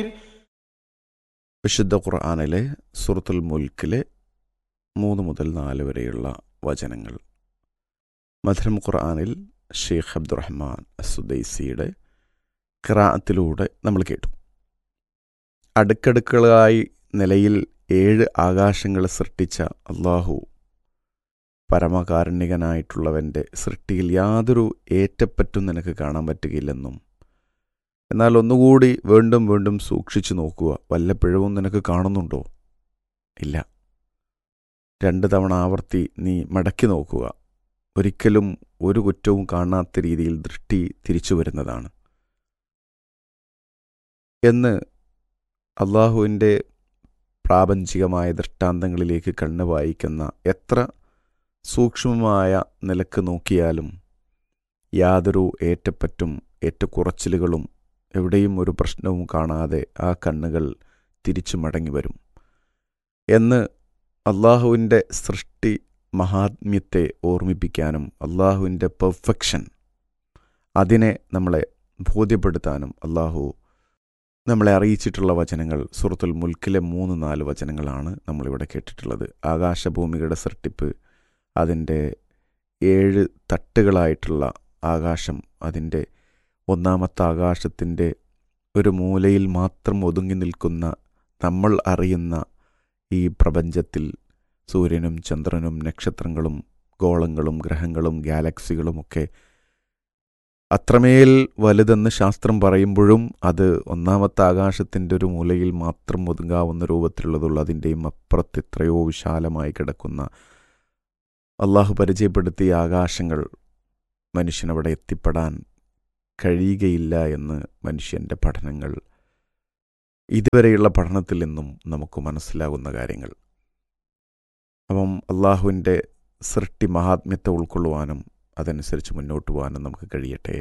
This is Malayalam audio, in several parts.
വിശുദ്ധ ഖുർആാനിലെ സുറത്തുൽ മുൽക്കിലെ മൂന്ന് മുതൽ നാല് വരെയുള്ള വചനങ്ങൾ മധുരം ഖുർആാനിൽ ഷെയ്ഖ് അബ്ദുറഹ്മാൻ അസുദൈസിയുടെ ഖിറാഅത്തിലൂടെ നമ്മൾ കേട്ടു അടുക്കടുക്കളായി നിലയിൽ ഏഴ് ആകാശങ്ങൾ സൃഷ്ടിച്ച അള്ളാഹു പരമകാരുണികനായിട്ടുള്ളവൻ്റെ സൃഷ്ടിയിൽ യാതൊരു ഏറ്റപ്പറ്റും നിനക്ക് കാണാൻ പറ്റുകയില്ലെന്നും എന്നാൽ ഒന്നുകൂടി വീണ്ടും വീണ്ടും സൂക്ഷിച്ചു നോക്കുക വല്ല പിഴവും നിനക്ക് കാണുന്നുണ്ടോ ഇല്ല രണ്ട് തവണ ആവർത്തി നീ മടക്കി നോക്കുക ഒരിക്കലും ഒരു കുറ്റവും കാണാത്ത രീതിയിൽ ദൃഷ്ടി തിരിച്ചു വരുന്നതാണ് എന്ന് അള്ളാഹുവിൻ്റെ പ്രാപഞ്ചികമായ ദൃഷ്ടാന്തങ്ങളിലേക്ക് കണ്ണ് വായിക്കുന്ന എത്ര സൂക്ഷ്മമായ നിലക്ക് നോക്കിയാലും യാതൊരു ഏറ്റപ്പറ്റും ഏറ്റക്കുറച്ചിലുകളും എവിടെയും ഒരു പ്രശ്നവും കാണാതെ ആ കണ്ണുകൾ തിരിച്ചു മടങ്ങി വരും എന്ന് അള്ളാഹുവിൻ്റെ സൃഷ്ടി മഹാത്മ്യത്തെ ഓർമ്മിപ്പിക്കാനും അള്ളാഹുവിൻ്റെ പെർഫെക്ഷൻ അതിനെ നമ്മളെ ബോധ്യപ്പെടുത്താനും അള്ളാഹു നമ്മളെ അറിയിച്ചിട്ടുള്ള വചനങ്ങൾ സുഹൃത്തുൽ മുൽക്കിലെ മൂന്ന് നാല് വചനങ്ങളാണ് നമ്മളിവിടെ കേട്ടിട്ടുള്ളത് ആകാശഭൂമികളുടെ സൃഷ്ടിപ്പ് അതിൻ്റെ ഏഴ് തട്ടുകളായിട്ടുള്ള ആകാശം അതിൻ്റെ ഒന്നാമത്തെ ആകാശത്തിൻ്റെ ഒരു മൂലയിൽ മാത്രം ഒതുങ്ങി നിൽക്കുന്ന നമ്മൾ അറിയുന്ന ഈ പ്രപഞ്ചത്തിൽ സൂര്യനും ചന്ദ്രനും നക്ഷത്രങ്ങളും ഗോളങ്ങളും ഗ്രഹങ്ങളും ഗാലക്സികളുമൊക്കെ അത്രമേൽ വലുതെന്ന് ശാസ്ത്രം പറയുമ്പോഴും അത് ഒന്നാമത്തെ ആകാശത്തിൻ്റെ ഒരു മൂലയിൽ മാത്രം ഒതുങ്ങാവുന്ന രൂപത്തിലുള്ളതുള്ളൂ അതിൻ്റെയും അപ്പുറത്ത് എത്രയോ വിശാലമായി കിടക്കുന്ന അള്ളാഹു പരിചയപ്പെടുത്തിയ ആകാശങ്ങൾ മനുഷ്യനവിടെ എത്തിപ്പെടാൻ കഴിയുകയില്ല എന്ന് മനുഷ്യൻ്റെ പഠനങ്ങൾ ഇതുവരെയുള്ള പഠനത്തിൽ നിന്നും നമുക്ക് മനസ്സിലാകുന്ന കാര്യങ്ങൾ അപ്പം അള്ളാഹുവിൻ്റെ സൃഷ്ടി മഹാത്മ്യത്തെ ഉൾക്കൊള്ളുവാനും അതനുസരിച്ച് മുന്നോട്ട് പോകാനും നമുക്ക് കഴിയട്ടെ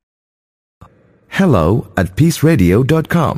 hello at peaceradio.com.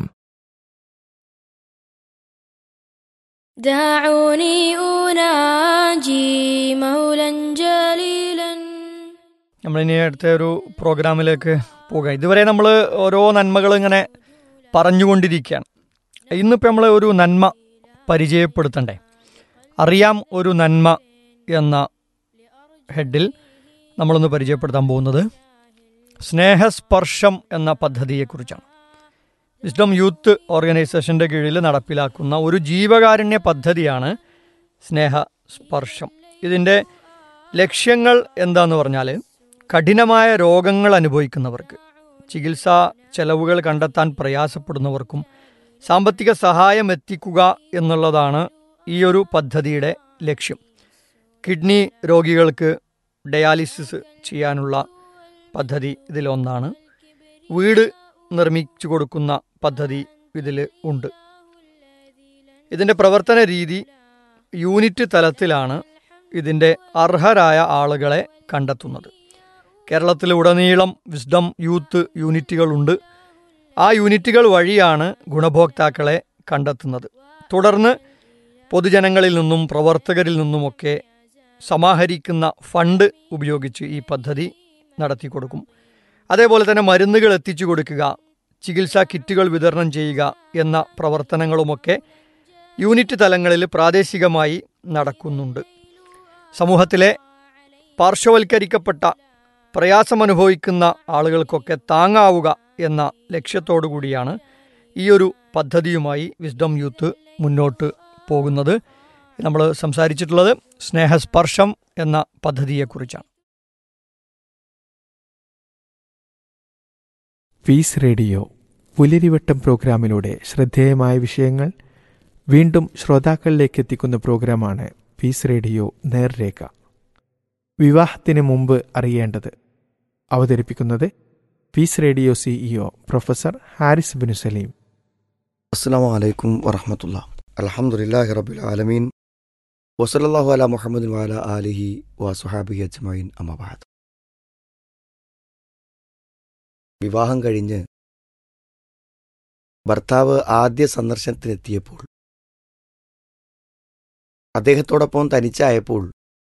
دعوني أناجي مولا جليلا നമ്മളിനി അടുത്ത ഒരു പ്രോഗ്രാമിലേക്ക് പോകാം ഇതുവരെ നമ്മൾ ഓരോ നന്മകൾ ഇങ്ങനെ പറഞ്ഞുകൊണ്ടിരിക്കുകയാണ് ഇന്നിപ്പോൾ നമ്മൾ ഒരു നന്മ പരിചയപ്പെടുത്തണ്ടേ അറിയാം ഒരു നന്മ എന്ന ഹെഡിൽ നമ്മളൊന്ന് പരിചയപ്പെടുത്താൻ പോകുന്നത് സ്നേഹസ്പർശം എന്ന പദ്ധതിയെക്കുറിച്ചാണ് വിസ്ഡം യൂത്ത് ഓർഗനൈസേഷൻ്റെ കീഴിൽ നടപ്പിലാക്കുന്ന ഒരു ജീവകാരുണ്യ പദ്ധതിയാണ് സ്നേഹസ്പർശം ഇതിൻ്റെ ലക്ഷ്യങ്ങൾ എന്താന്ന് പറഞ്ഞാൽ കഠിനമായ രോഗങ്ങൾ അനുഭവിക്കുന്നവർക്ക് ചികിത്സാ ചെലവുകൾ കണ്ടെത്താൻ പ്രയാസപ്പെടുന്നവർക്കും സാമ്പത്തിക സഹായം എത്തിക്കുക എന്നുള്ളതാണ് ഈ ഒരു പദ്ധതിയുടെ ലക്ഷ്യം കിഡ്നി രോഗികൾക്ക് ഡയാലിസിസ് ചെയ്യാനുള്ള പദ്ധതി ഇതിലൊന്നാണ് വീട് നിർമ്മിച്ചു കൊടുക്കുന്ന പദ്ധതി ഇതിൽ ഉണ്ട് ഇതിൻ്റെ പ്രവർത്തന രീതി യൂണിറ്റ് തലത്തിലാണ് ഇതിൻ്റെ അർഹരായ ആളുകളെ കണ്ടെത്തുന്നത് കേരളത്തിലുടനീളം വിസ്ഡം യൂത്ത് യൂണിറ്റുകളുണ്ട് ആ യൂണിറ്റുകൾ വഴിയാണ് ഗുണഭോക്താക്കളെ കണ്ടെത്തുന്നത് തുടർന്ന് പൊതുജനങ്ങളിൽ നിന്നും പ്രവർത്തകരിൽ നിന്നുമൊക്കെ സമാഹരിക്കുന്ന ഫണ്ട് ഉപയോഗിച്ച് ഈ പദ്ധതി നടത്തി കൊടുക്കും അതേപോലെ തന്നെ മരുന്നുകൾ എത്തിച്ചു കൊടുക്കുക ചികിത്സാ കിറ്റുകൾ വിതരണം ചെയ്യുക എന്ന പ്രവർത്തനങ്ങളുമൊക്കെ യൂണിറ്റ് തലങ്ങളിൽ പ്രാദേശികമായി നടക്കുന്നുണ്ട് സമൂഹത്തിലെ പാർശ്വവൽക്കരിക്കപ്പെട്ട പ്രയാസമനുഭവിക്കുന്ന ആളുകൾക്കൊക്കെ താങ്ങാവുക എന്ന ലക്ഷ്യത്തോടു കൂടിയാണ് ഈ ഒരു പദ്ധതിയുമായി വിസ്ഡം യൂത്ത് മുന്നോട്ട് പോകുന്നത് നമ്മൾ സംസാരിച്ചിട്ടുള്ളത് സ്നേഹസ്പർശം എന്ന പദ്ധതിയെക്കുറിച്ചാണ് പീസ് റേഡിയോ പുലരിവട്ടം പ്രോഗ്രാമിലൂടെ ശ്രദ്ധേയമായ വിഷയങ്ങൾ വീണ്ടും ശ്രോതാക്കളിലേക്ക് എത്തിക്കുന്ന പ്രോഗ്രാമാണ് പീസ് റേഡിയോ നേർരേഖ വിവാഹത്തിന് മുമ്പ് അറിയേണ്ടത് അവതരിപ്പിക്കുന്നത് Peace Radio CEO professor Haris Binu Saleem അസ്സാം വലൈക്കും വറഹമത്തുള്ള അലഹമുല്ലാഹി റബുൽ ആലമീൻ വസലല്ലാഹു അല മുഹമ്മദ് വാല ആലിഹി വസുഹാബി അജ്മൈൻ അമബാദ് വിവാഹം കഴിഞ്ഞ് ഭർത്താവ് ആദ്യ സന്ദർശനത്തിനെത്തിയപ്പോൾ അദ്ദേഹത്തോടൊപ്പം തനിച്ചായപ്പോൾ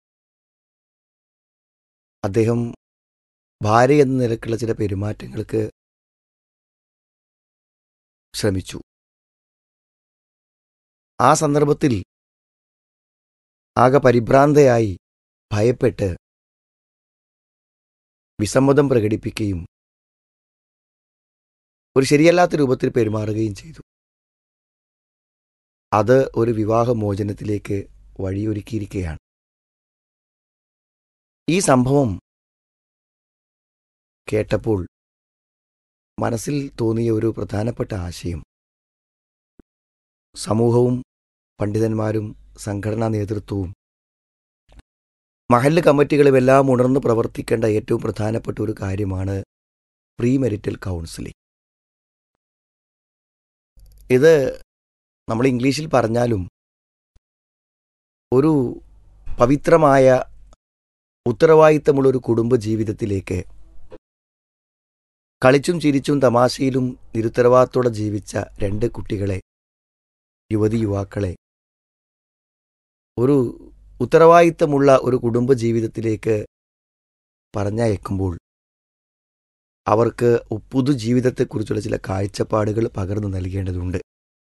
അദ്ദേഹം ഭാര്യ എന്ന നിലക്കുള്ള ചില പെരുമാറ്റങ്ങൾക്ക് ശ്രമിച്ചു ആ സന്ദർഭത്തിൽ ആകെ പരിഭ്രാന്തയായി ഭയപ്പെട്ട് വിസമ്മതം പ്രകടിപ്പിക്കുകയും ഒരു ശരിയല്ലാത്ത രൂപത്തിൽ പെരുമാറുകയും ചെയ്തു അത് ഒരു വിവാഹമോചനത്തിലേക്ക് വഴിയൊരുക്കിയിരിക്കുകയാണ് ഈ സംഭവം കേട്ടപ്പോൾ മനസ്സിൽ തോന്നിയ ഒരു പ്രധാനപ്പെട്ട ആശയം സമൂഹവും പണ്ഡിതന്മാരും സംഘടനാ നേതൃത്വവും മഹല്ല് കമ്മിറ്റികളുമെല്ലാം ഉണർന്ന് പ്രവർത്തിക്കേണ്ട ഏറ്റവും പ്രധാനപ്പെട്ട ഒരു കാര്യമാണ് പ്രീ മെരിറ്റൽ കൗൺസിലിംഗ് ഇത് നമ്മൾ ഇംഗ്ലീഷിൽ പറഞ്ഞാലും ഒരു പവിത്രമായ ഉത്തരവാദിത്തമുള്ള ഒരു കുടുംബ ജീവിതത്തിലേക്ക് കളിച്ചും ചിരിച്ചും തമാശയിലും നിരുത്തരവാദത്തോടെ ജീവിച്ച രണ്ട് കുട്ടികളെ യുവതി യുവാക്കളെ ഒരു ഉത്തരവാദിത്തമുള്ള ഒരു കുടുംബ ജീവിതത്തിലേക്ക് പറഞ്ഞയക്കുമ്പോൾ അവർക്ക് പുതുജീവിതത്തെക്കുറിച്ചുള്ള ചില കാഴ്ചപ്പാടുകൾ പകർന്നു നൽകേണ്ടതുണ്ട്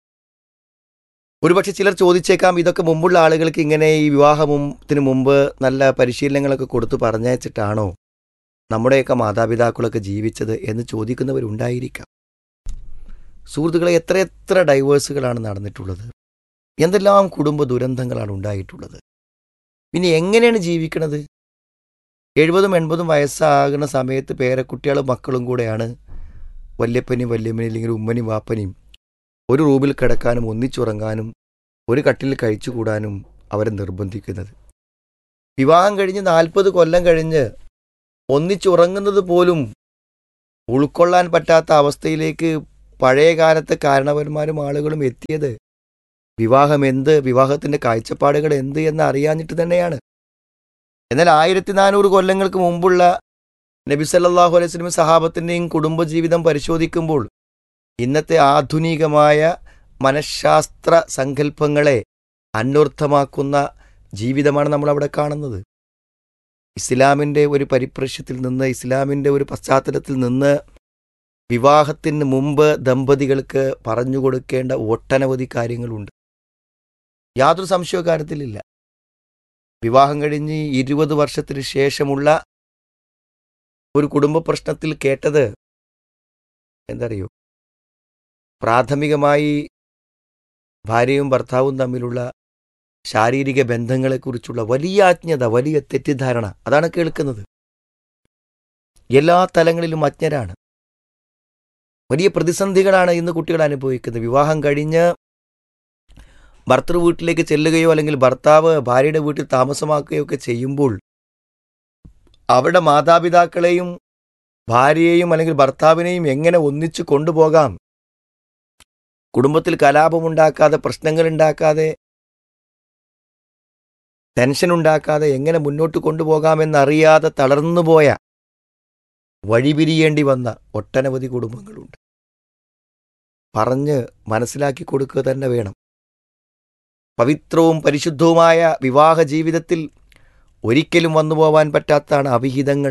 ഒരുപക്ഷെ ചിലർ ചോദിച്ചേക്കാം ഇതൊക്കെ മുമ്പുള്ള ആളുകൾക്ക് ഇങ്ങനെ ഈ വിവാഹത്തിന് മുമ്പ് നല്ല പരിശീലനങ്ങളൊക്കെ കൊടുത്തു പറഞ്ഞയച്ചിട്ടാണോ നമ്മുടെയൊക്കെ മാതാപിതാക്കളൊക്കെ ജീവിച്ചത് എന്ന് ചോദിക്കുന്നവരുണ്ടായിരിക്കാം സുഹൃത്തുക്കളെ എത്രയെത്ര ഡൈവേഴ്സുകളാണ് നടന്നിട്ടുള്ളത് എന്തെല്ലാം കുടുംബ ദുരന്തങ്ങളാണ് ഉണ്ടായിട്ടുള്ളത് ഇനി എങ്ങനെയാണ് ജീവിക്കണത് എഴുപതും എൺപതും വയസ്സാകുന്ന സമയത്ത് പേരക്കുട്ടികളും മക്കളും കൂടെയാണ് വല്യപ്പനെയും വല്യമ്മനെയും അല്ലെങ്കിൽ ഉമ്മനെയും വാപ്പനെയും ഒരു റൂമിൽ കിടക്കാനും ഒന്നിച്ചുറങ്ങാനും ഒരു കട്ടിൽ കഴിച്ചുകൂടാനും അവരെ നിർബന്ധിക്കുന്നത് വിവാഹം കഴിഞ്ഞ് നാൽപ്പത് കൊല്ലം കഴിഞ്ഞ് ഒന്നിച്ചുറങ്ങുന്നത് പോലും ഉൾക്കൊള്ളാൻ പറ്റാത്ത അവസ്ഥയിലേക്ക് പഴയ കാലത്തെ കാരണവന്മാരും ആളുകളും എത്തിയത് വിവാഹം എന്ത് വിവാഹത്തിന്റെ കാഴ്ചപ്പാടുകൾ എന്ത് എന്ന് അറിയാഞ്ഞിട്ട് തന്നെയാണ് എന്നാൽ ആയിരത്തി നാനൂറ് കൊല്ലങ്ങൾക്ക് മുമ്പുള്ള നബി സല്ലല്ലാഹു അലൈഹി വസല്ലം സഹാബത്തിന്റെയും കുടുംബജീവിതം പരിശോധിക്കുമ്പോൾ ഇന്നത്തെ ആധുനികമായ മനഃശാസ്ത്ര സങ്കല്പങ്ങളെ അന്വർത്ഥമാക്കുന്ന ജീവിതമാണ് നമ്മൾ അവിടെ കാണുന്നത് ഇസ്ലാമിൻ്റെ ഒരു പരിപ്രശ്യത്തിൽ നിന്ന് ഇസ്ലാമിൻ്റെ ഒരു പശ്ചാത്തലത്തിൽ നിന്ന് വിവാഹത്തിന് മുമ്പ് ദമ്പതികൾക്ക് പറഞ്ഞു കൊടുക്കേണ്ട ഒട്ടനവധി കാര്യങ്ങളുണ്ട് യാതൊരു സംശയവും കാര്യത്തിലില്ല വിവാഹം കഴിഞ്ഞ് ഇരുപത് വർഷത്തിന് ശേഷമുള്ള ഒരു കുടുംബ പ്രശ്നത്തിൽ കേട്ടത് എന്തറിയോ പ്രാഥമികമായി ഭാര്യയും ഭർത്താവും തമ്മിലുള്ള ശാരീരിക ബന്ധങ്ങളെക്കുറിച്ചുള്ള വലിയ അജ്ഞത വലിയ തെറ്റിദ്ധാരണ അതാണ് കേൾക്കുന്നത് എല്ലാ തലങ്ങളിലും അജ്ഞരാണ് വലിയ പ്രതിസന്ധികളാണ് ഇന്ന് കുട്ടികൾ അനുഭവിക്കുന്നത് വിവാഹം കഴിഞ്ഞ് ഭർത്തൃ വീട്ടിലേക്ക് ചെല്ലുകയോ അല്ലെങ്കിൽ ഭർത്താവ് ഭാര്യയുടെ വീട്ടിൽ താമസമാക്കുകയോ ഒക്കെ ചെയ്യുമ്പോൾ അവരുടെ മാതാപിതാക്കളെയും ഭാര്യയെയും അല്ലെങ്കിൽ ഭർത്താവിനെയും എങ്ങനെ ഒന്നിച്ചു കൊണ്ടുപോകാം കുടുംബത്തിൽ കലാപമുണ്ടാക്കാതെ പ്രശ്നങ്ങളുണ്ടാക്കാതെ ടെൻഷൻ ഉണ്ടാക്കാതെ എങ്ങനെ മുന്നോട്ട് കൊണ്ടുപോകാമെന്നറിയാതെ തളർന്നുപോയ വഴിപിരിയേണ്ടി വന്ന ഒട്ടനവധി കുടുംബങ്ങളുണ്ട് പറഞ്ഞ് മനസ്സിലാക്കി കൊടുക്കുക തന്നെ വേണം പവിത്രവും പരിശുദ്ധവുമായ വിവാഹ ജീവിതത്തിൽ ഒരിക്കലും വന്നു പോവാൻ പറ്റാത്തതാണ് അവിഹിതങ്ങൾ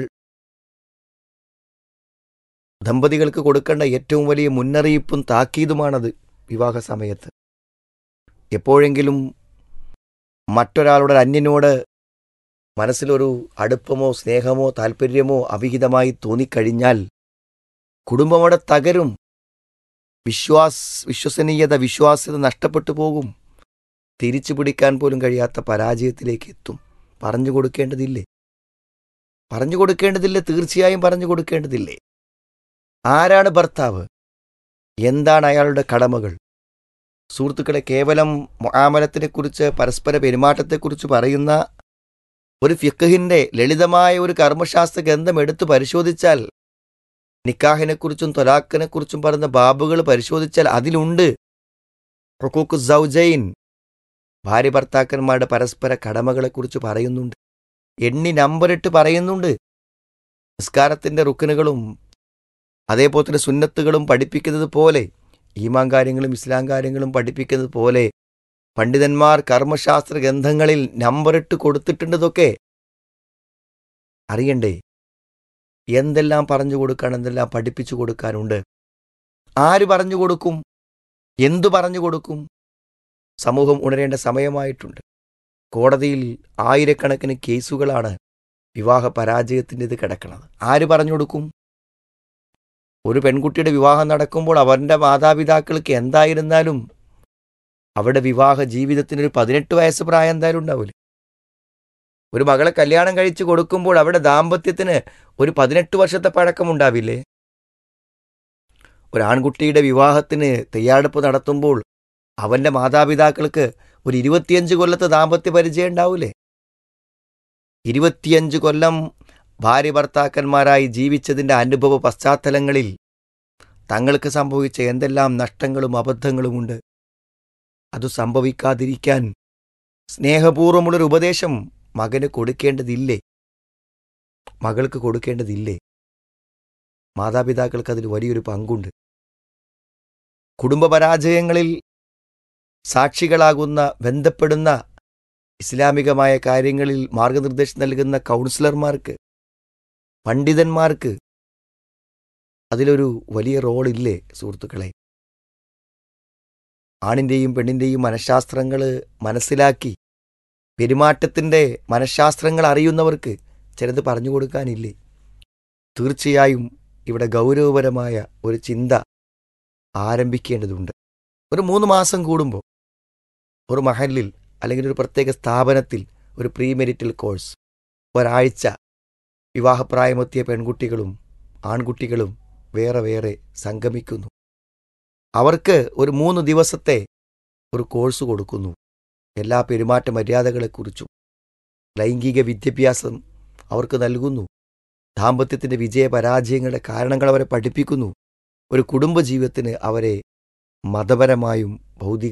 ദമ്പതികൾക്ക് കൊടുക്കേണ്ട ഏറ്റവും വലിയ മുന്നറിയിപ്പും താക്കീതുമാണത് വിവാഹ സമയത്ത് എപ്പോഴെങ്കിലും മറ്റൊരാളുടെ അന്യനോട് മനസ്സിലൊരു അടുപ്പമോ സ്നേഹമോ താല്പര്യമോ അവിഹിതമായി തോന്നിക്കഴിഞ്ഞാൽ കുടുംബമോടെ തകരും വിശ്വാസ് വിശ്വസനീയത വിശ്വാസ്യത നഷ്ടപ്പെട്ടു പോകും തിരിച്ചു പിടിക്കാൻ പോലും കഴിയാത്ത പരാജയത്തിലേക്ക് എത്തും പറഞ്ഞു കൊടുക്കേണ്ടതില്ലേ പറഞ്ഞു കൊടുക്കേണ്ടതില്ലേ തീർച്ചയായും പറഞ്ഞു കൊടുക്കേണ്ടതില്ലേ ആരാണ് ഭർത്താവ് എന്താണ് അയാളുടെ കടമകൾ സുഹൃത്തുക്കളെ കേവലം മുആമലത്തിനെക്കുറിച്ച് പരസ്പര പെരുമാറ്റത്തെക്കുറിച്ച് പറയുന്ന ഒരു ഫിഖഹിന്റെ ലളിതമായ ഒരു കർമ്മശാസ്ത്ര ഗ്രന്ഥം എടുത്തു പരിശോധിച്ചാൽ നിക്കാഹിനെക്കുറിച്ചും തൊലാഖിനെക്കുറിച്ചും പറയുന്ന ബാബുകൾ പരിശോധിച്ചാൽ അതിലുണ്ട് ഹുക്കൂക്ക് സൗജൈൻ ഭാര്യ ഭർത്താക്കന്മാരുടെ പരസ്പര കടമകളെക്കുറിച്ച് പറയുന്നുണ്ട് എണ്ണി നമ്പറിട്ട് പറയുന്നുണ്ട് നിസ്കാരത്തിന്റെ റുക്കനുകളും അതേപോലെ തന്നെ സുന്നത്തുകളും പഠിപ്പിക്കുന്നത് പോലെ ഈമാൻ കാര്യങ്ങളും ഇസ്ലാം കാര്യങ്ങളും പഠിപ്പിക്കുന്നത് പോലെ പണ്ഡിതന്മാർ കർമ്മശാസ്ത്ര ഗ്രന്ഥങ്ങളിൽ നമ്പറിട്ട് കൊടുത്തിട്ടുണ്ടതൊക്കെ അറിയണ്ടേ എന്തെല്ലാം പറഞ്ഞു കൊടുക്കാൻ എന്തെല്ലാം പഠിപ്പിച്ചു കൊടുക്കാനുണ്ട് ആര് പറഞ്ഞു കൊടുക്കും എന്തു പറഞ്ഞു കൊടുക്കും സമൂഹം ഉണരേണ്ട സമയമായിട്ടുണ്ട് കോടതിയിൽ ആയിരക്കണക്കിന് കേസുകളാണ് വിവാഹ പരാജയത്തിൻ്റെത് കിടക്കുന്നത് ആര് പറഞ്ഞു കൊടുക്കും ഒരു പെൺകുട്ടിയുടെ വിവാഹം നടക്കുമ്പോൾ അവരുടെ മാതാപിതാക്കൾക്ക് എന്തായിരുന്നാലും അവരുടെ വിവാഹ ജീവിതത്തിനൊരു പതിനെട്ട് വയസ്സ് പ്രായം എന്തായാലും ഉണ്ടാവില്ല ഒരു മകളെ കല്യാണം കഴിച്ചു കൊടുക്കുമ്പോൾ അവരുടെ ദാമ്പത്യത്തിന് ഒരു പതിനെട്ട് വർഷത്തെ പഴക്കമുണ്ടാവില്ലേ ഒരു ആൺകുട്ടിയുടെ വിവാഹത്തിന് തയ്യാറെടുപ്പ് നടത്തുമ്പോൾ അവന്റെ മാതാപിതാക്കൾക്ക് ഒരു ഇരുപത്തിയഞ്ച് കൊല്ലത്തെ ദാമ്പത്യ പരിചയം ഉണ്ടാവൂലേ ഇരുപത്തിയഞ്ച് കൊല്ലം ഭാര്യ ഭർത്താക്കന്മാരായി ജീവിച്ചതിൻ്റെ അനുഭവ പശ്ചാത്തലങ്ങളിൽ തങ്ങൾക്ക് സംഭവിച്ച എന്തെല്ലാം നഷ്ടങ്ങളും അബദ്ധങ്ങളുമുണ്ട് അത് സംഭവിക്കാതിരിക്കാൻ സ്നേഹപൂർവ്വമുള്ളൊരു ഉപദേശം മകന് കൊടുക്കേണ്ടതില്ലേ മകൾക്ക് കൊടുക്കേണ്ടതില്ലേ മാതാപിതാക്കൾക്ക് അതിൽ വലിയൊരു പങ്കുണ്ട് കുടുംബ പരാജയങ്ങളിൽ സാക്ഷികളാകുന്ന ബന്ധപ്പെടുന്ന ഇസ്ലാമികമായ കാര്യങ്ങളിൽ മാർഗനിർദ്ദേശം നൽകുന്ന കൗൺസിലർമാർക്ക് പണ്ഡിതന്മാർക്ക് അതിലൊരു വലിയ റോളില്ലേ സുഹൃത്തുക്കളെ ആണിൻ്റെയും പെണ്ണിൻ്റെയും മനഃശാസ്ത്രങ്ങൾ മനസ്സിലാക്കി പെരുമാറ്റത്തിൻ്റെ മനഃശാസ്ത്രങ്ങൾ അറിയുന്നവർക്ക് ചിലത് പറഞ്ഞു കൊടുക്കാനില്ലേ തീർച്ചയായും ഇവിടെ ഗൗരവപരമായ ഒരു ചിന്ത ആരംഭിക്കേണ്ടതുണ്ട് ഒരു മൂന്ന് മാസം കൂടുമ്പോൾ ഒരു മഹലിൽ അല്ലെങ്കിൽ ഒരു പ്രത്യേക സ്ഥാപനത്തിൽ ഒരു പ്രീ മെരിറ്റൽ കോഴ്സ് ഒരാഴ്ച വിവാഹപ്രായമെത്തിയ പെൺകുട്ടികളും ആൺകുട്ടികളും വേറെ വേറെ സംഗമിക്കുന്നു അവർക്ക് ഒരു മൂന്ന് ദിവസത്തെ ഒരു കോഴ്സ് കൊടുക്കുന്നു എല്ലാ പെരുമാറ്റ മര്യാദകളെക്കുറിച്ചും ലൈംഗിക വിദ്യാഭ്യാസം അവർക്ക് നൽകുന്നു ദാമ്പത്യത്തിൻ്റെ വിജയപരാജയങ്ങളുടെ കാരണങ്ങൾ അവരെ പഠിപ്പിക്കുന്നു ഒരു കുടുംബജീവിതത്തിന് അവരെ മതപരമായും ഭൗതിക